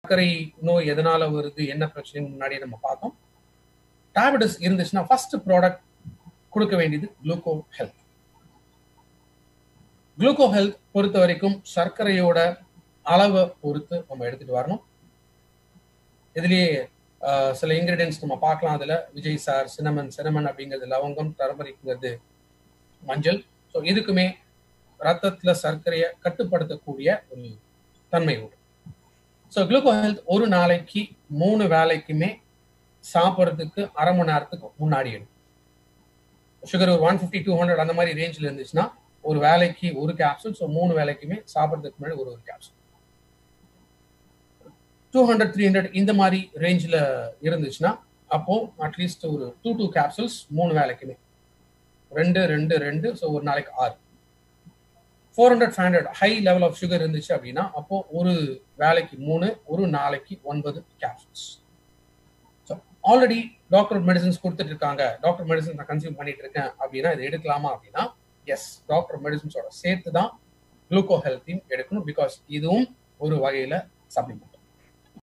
சர்க்கரை நோய் எதனால வருது என்ன பிரச்சனை முன்னாடி நம்ம பார்த்தோம் டயபெட்டிஸ் இருந்துச்சுன்னா ஃபர்ஸ்ட் ப்ராடக்ட் கொடுக்க வேண்டியது குளுக்கோ ஹெல்த் குளுக்கோ ஹெல்த் பொறுத்த வரைக்கும் சர்க்கரையோட அளவை பொறுத்து நம்ம எடுத்துட்டு வரணும் இதுலயே சில இன்கிரீடியன்ஸ் நம்ம பார்க்கலாம் அதுல விஜய் சார் சினமன் சினமன் அப்படிங்கிறது லவங்கம் டர்மரிக்ங்கிறது மஞ்சள் ஸோ இதுக்குமே ரத்தத்துல சர்க்கரையை கட்டுப்படுத்தக்கூடிய ஒரு தன்மை உண்டு ஸோ குளுக்கோ ஹெல்த் ஒரு நாளைக்கு மூணு வேலைக்குமே சாப்பிட்றதுக்கு அரை மணி நேரத்துக்கு முன்னாடி எடுக்கும் சுகர் ஒரு ஒன் ஃபிஃப்டி டூ ஹண்ட்ரட் அந்த மாதிரி ரேஞ்சில் இருந்துச்சுன்னா ஒரு வேலைக்கு ஒரு கேப்சூல் ஸோ மூணு வேலைக்குமே சாப்பிட்றதுக்கு முன்னாடி ஒரு ஒரு capsule two hundred three hundred இந்த மாதிரி ரேஞ்சில் இருந்துச்சுன்னா அப்போ அட்லீஸ்ட் ஒரு டூ டூ கேப்சூல்ஸ் மூணு வேலைக்குமே ரெண்டு ரெண்டு ரெண்டு ஸோ ஒரு நாளைக்கு ஆறு four hundred five hundred high level of sugar இருந்துச்சு அப்படின்னா அப்போ ஒரு வேலைக்கு மூணு ஒரு நாளைக்கு ஒன்பது capsules so already doctor medicines கொடுத்துட்டு இருக்காங்க டாக்டர் மெடிசன் நான் கன்சியூம் பண்ணிட்டு இருக்கேன் அப்படின்னா இதை எடுக்கலாமா அப்படின்னா எஸ் டாக்டர் மெடிசன்ஸோட சேர்த்து தான் குளுக்கோ ஹெல்த்தையும் எடுக்கணும் பிகாஸ் இதுவும் ஒரு வகையில சப்ளிமெண்ட்